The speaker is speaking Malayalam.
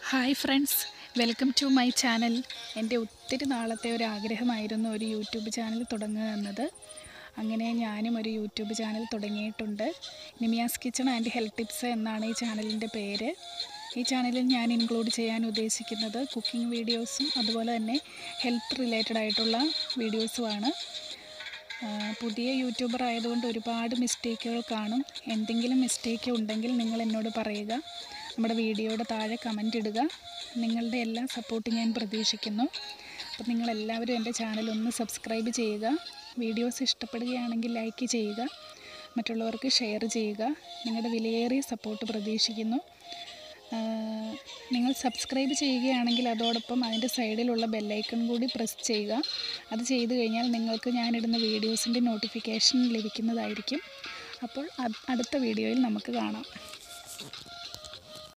hi friends welcome to my channel എൻ്റെ ഒത്തിരി നാളത്തെ ഒരു ആഗ്രഹമായിരുന്നു ഒരു യൂട്യൂബ് ചാനൽ തുടങ്ങുക എന്നത് അങ്ങനെ ഞാനും ഒരു യൂട്യൂബ് ചാനൽ തുടങ്ങിയിട്ടുണ്ട് Nimiya's kitchen and health tips എന്നാണ് ഈ ചാനലിൻ്റെ പേര് ഈ ചാനലിൽ ഞാൻ ഇൻക്ലൂഡ് ചെയ്യാൻ ഉദ്ദേശിക്കുന്നത് കുക്കിംഗ് വീഡിയോസും അതുപോലെ തന്നെ ഹെൽത്ത് റിലേറ്റഡ് ആയിട്ടുള്ള വീഡിയോസുമാണ് ആ, പുതിയ യൂട്യൂബർ ആയതുകൊണ്ട് ഒരുപാട് മിസ്റ്റേക്കുകൾ കാണും എന്തെങ്കിലും മിസ്റ്റേക്ക് ഉണ്ടെങ്കിൽ നിങ്ങൾ എന്നോട് പറയുക നമ്മുടെ വീഡിയോയുടെ താഴെ കമൻ്റ് ഇടുക നിങ്ങളുടെ എല്ലാ സപ്പോർട്ടും ഞാൻ പ്രതീക്ഷിക്കുന്നു അപ്പോൾ നിങ്ങളെല്ലാവരും എൻ്റെ ചാനൽ ഒന്ന് സബ്സ്ക്രൈബ് ചെയ്യുക വീഡിയോസ് ഇഷ്ടപ്പെടുകയാണെങ്കിൽ ലൈക്ക് ചെയ്യുക മറ്റുള്ളവർക്ക് ഷെയർ ചെയ്യുക നിങ്ങളുടെ വിലയേറിയ സപ്പോർട്ട് പ്രതീക്ഷിക്കുന്നു ആ, നിങ്ങൾ സബ്സ്ക്രൈബ് ചെയ്യുകയാണെങ്കിൽ അതോടൊപ്പം അതിൻ്റെ സൈഡിലുള്ള ബെല്ലൈക്കൺ കൂടി പ്രസ് ചെയ്യുക അത് ചെയ്തു കഴിഞ്ഞാൽ നിങ്ങൾക്ക് ഞാനിടുന്ന വീഡിയോസിൻ്റെ നോട്ടിഫിക്കേഷൻ ലഭിക്കുന്നതായിരിക്കും അപ്പോൾ അത് അടുത്ത വീഡിയോയിൽ നമുക്ക് കാണാം